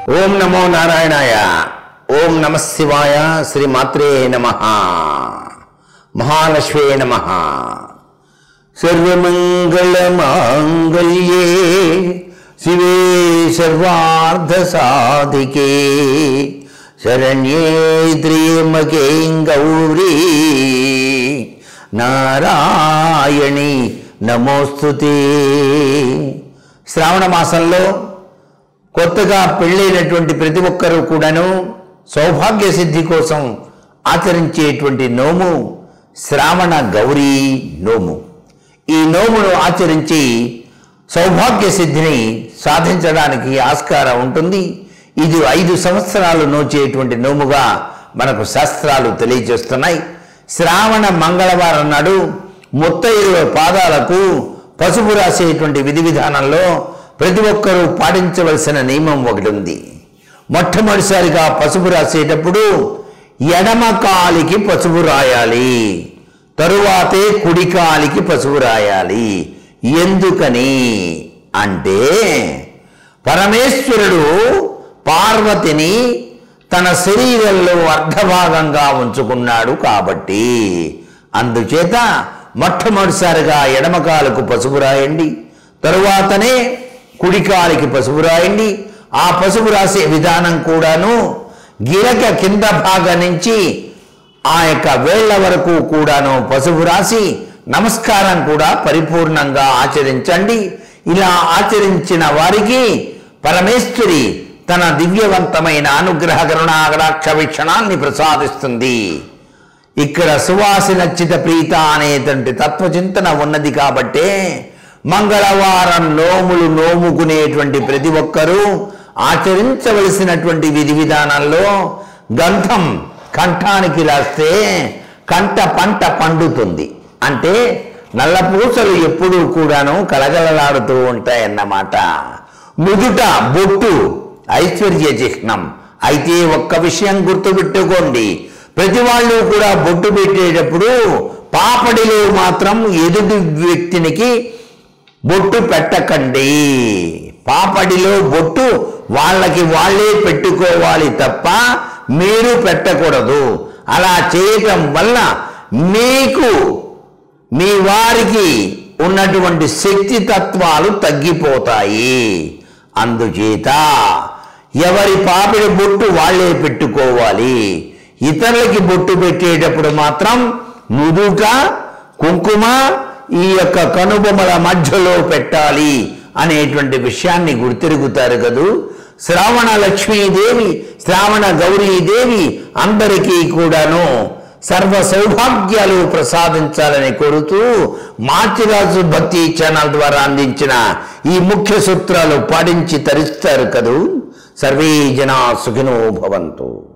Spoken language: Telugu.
ఓం నమో నారాయణాయ ఓం నమ శివాయ శ్రీ మాత్రే నమ మహాలక్ష్మే నమ సర్వమంగళమాంగళ్యే శివే సర్వార్థ సాధికే శరణ్యే త్రియమకే గౌరీ నారాయణి నమోస్తుతే శ్రావణ మాసంలో కొత్తగా పెళ్ళైనటువంటి ప్రతి ఒక్కరూ కూడాను సౌభాగ్య సిద్ధి కోసం ఆచరించేటువంటి నోము శ్రావణ గౌరీ నోము ఈ నోమును ఆచరించి సౌభాగ్య సిద్ధిని సాధించడానికి ఆస్కారం ఉంటుంది ఇది ఐదు సంవత్సరాలు నోచేటువంటి నోముగా మనకు శాస్త్రాలు తెలియజేస్తున్నాయి శ్రావణ మంగళవారం నాడు ముత్తైదుల పాదాలకు పసుపు రాసేటువంటి విధి విధానంలో ప్రతి ఒక్కరూ పాటించవలసిన నియమం ఒకటి ఉంది మొట్టమొదటిసారిగా పసుపు రాసేటప్పుడు ఎడమ కాలికి పసుపు రాయాలి తరువాతే కుడి కాలికి పసుపు రాయాలి ఎందుకని అంటే పరమేశ్వరుడు పార్వతిని తన శరీరంలో అర్ధభాగంగా ఉంచుకున్నాడు కాబట్టి అందుచేత మొట్టమొదటిసారిగా ఎడమకాలకు పసుపు రాయండి తరువాతనే కుడికాలికి పసుపు రాయండి ఆ పసుపు రాసే విధానం కూడాను గిరక కింద భాగం నుంచి ఆ యొక్క వేళ్ల వరకు కూడాను పసుపు రాసి నమస్కారం కూడా పరిపూర్ణంగా ఆచరించండి ఇలా ఆచరించిన వారికి పరమేశ్వరి తన దివ్యవంతమైన అనుగ్రహ కరుణాగడాక్ష వీక్షణాన్ని ప్రసాదిస్తుంది ఇక్కడ సువాసి నచ్చిత ప్రీత అనేటువంటి తత్వచింతన ఉన్నది కాబట్టే మంగళవారం నోములు నోముకునేటువంటి ప్రతి ఒక్కరూ ఆచరించవలసినటువంటి విధి విధానంలో గంధం కంఠానికి రాస్తే కంట పంట పండుతుంది అంటే నల్ల పూసలు ఎప్పుడూ కూడాను కలగలలాడుతూ ఉంటాయన్నమాట ముదుట బొట్టు ఐశ్వర్య చిహ్నం అయితే ఒక్క విషయం గుర్తుపెట్టుకోండి ప్రతి వాళ్ళు కూడా బొట్టు పెట్టేటప్పుడు పాపడిలో మాత్రం ఎదుటి వ్యక్తినికి బొట్టు పెట్టకండి పాపడిలో బొట్టు వాళ్ళకి వాళ్ళే పెట్టుకోవాలి తప్ప మీరు పెట్టకూడదు అలా చేయటం వల్ల మీకు మీ వారికి ఉన్నటువంటి శక్తి తత్వాలు తగ్గిపోతాయి అందుచేత ఎవరి పాపిడి బొట్టు వాళ్ళే పెట్టుకోవాలి ఇతరులకి బొట్టు పెట్టేటప్పుడు మాత్రం నుదుట కుంకుమ ఈ యొక్క కనుబొమ్మల మధ్యలో పెట్టాలి అనేటువంటి విషయాన్ని గుర్తిరుగుతారు కదూ శ్రావణ లక్ష్మీదేవి శ్రావణ గౌరీదేవి అందరికీ కూడాను సర్వ సౌభాగ్యాలు ప్రసాదించాలని కోరుతూ మార్చిరాజు భక్తి ఛానల్ ద్వారా అందించిన ఈ ముఖ్య సూత్రాలు పాటించి తరిస్తారు కదూ సర్వే జనా సుఖినో భవంతు